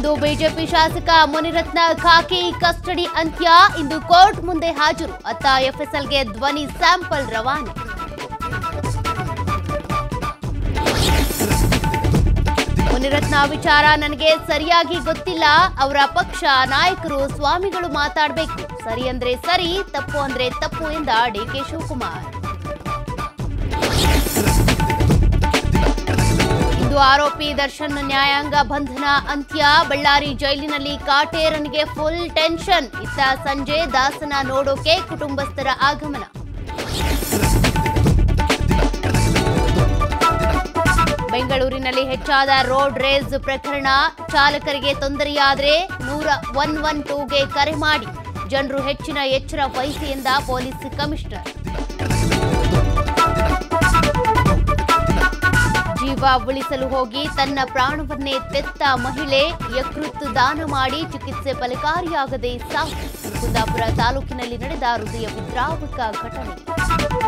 ಇಂದು BJP ಶಾಸಕ ಮುನಿರತ್ನ ಖಾಕಿ custody ಅಂತ್ಯ ಇಂದು court ಮುಂದೆ ಹಾಜರು ಅತ್ತ ಎಫ್ಎಸ್ಎಲ್ಗೆ ಧ್ವನಿ ಸ್ಯಾಂಪಲ್ ರವಾನೆ ಮುನಿರತ್ನ ವಿಚಾರ ನನಗೆ ಸರಿಯಾಗಿ ಗೊತ್ತಿಲ್ಲ ಅವರ ಪಕ್ಷ ನಾಯಕರು ಸ್ವಾಮಿಗಳು ಮಾತಾಡಬೇಕು ಸರಿ ಅಂದ್ರೆ ಸರಿ ತಪ್ಪು ಅಂದ್ರೆ ತಪ್ಪು ಎಂದ ಡಿಕೆ ಶಿವಕುಮಾರ್ ಇಂದು ಆರೋಪಿ ದರ್ಶನ್ ನ್ಯಾಯಾಂಗ ಬಂಧನ ಅಂತ್ಯ ಬಳ್ಳಾರಿ ಜೈಲಿನಲ್ಲಿ ಕಾಟೇರನಿಗೆ ಫುಲ್ ಟೆನ್ಷನ್ ಇತ್ತ ಸಂಜೆ ದಾಸನ ನೋಡೋಕೆ ಕುಟುಂಬಸ್ಥರ ಆಗಮನ ಬೆಂಗಳೂರಿನಲ್ಲಿ ಹೆಚ್ಚಾದ ರೋಡ್ ರೇಸ್ ಪ್ರಕರಣ ಚಾಲಕರಿಗೆ ತೊಂದರೆಯಾದರೆ ನೂರ ಒನ್ ಒನ್ ಟೂಗೆ ಕರೆ ಮಾಡಿ ಜನರು ಹೆಚ್ಚಿನ ಎಚ್ಚರ ವಹಿಸಿ ಎಂದ ಪೊಲೀಸ್ ಕಮಿಷನರ್ ಜೀವ ಉಳಿಸಲು ಹೋಗಿ ತನ್ನ ಪ್ರಾಣವನ್ನೇ ತೆತ್ತ ಮಹಿಳೆ ಯಕೃತ್ತು ದಾನ ಮಾಡಿ ಚಿಕಿತ್ಸೆ ಫಲಕಾರಿಯಾಗದೆ ಸಾವು ಕುಂದಾಪುರ ತಾಲೂಕಿನಲ್ಲಿ ನಡೆದ ಹೃದಯ ವಿದ್ರಾವಕ ಘಟನೆ